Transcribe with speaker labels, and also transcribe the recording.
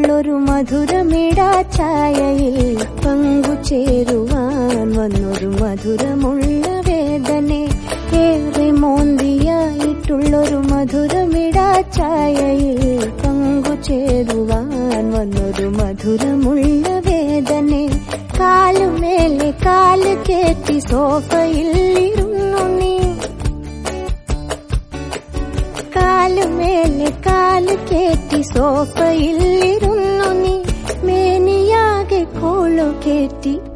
Speaker 1: ഇട്ടുള്ളൊരു മധുരമിടാ ഛായയിൽ പങ്കുചേരുവാൻ വന്നൊരു മധുരമുള്ള വേദനെ ഏറെ മോന്തിയായിട്ടുള്ളൊരു മധുരമിടാ ഛായയിൽ പങ്കുചേരുവാൻ വന്നൊരു മധുരമുള്ള വേദനെ കാലുമേലെ കാല് കേറ്റി സോഫയിൽ ഇരുന്നു നീ കാലുമേലെ കാല് കേറ്റി സോഫയിൽ ഇരുന്നു നീ മേനിയാകെ കോളു കേറ്റി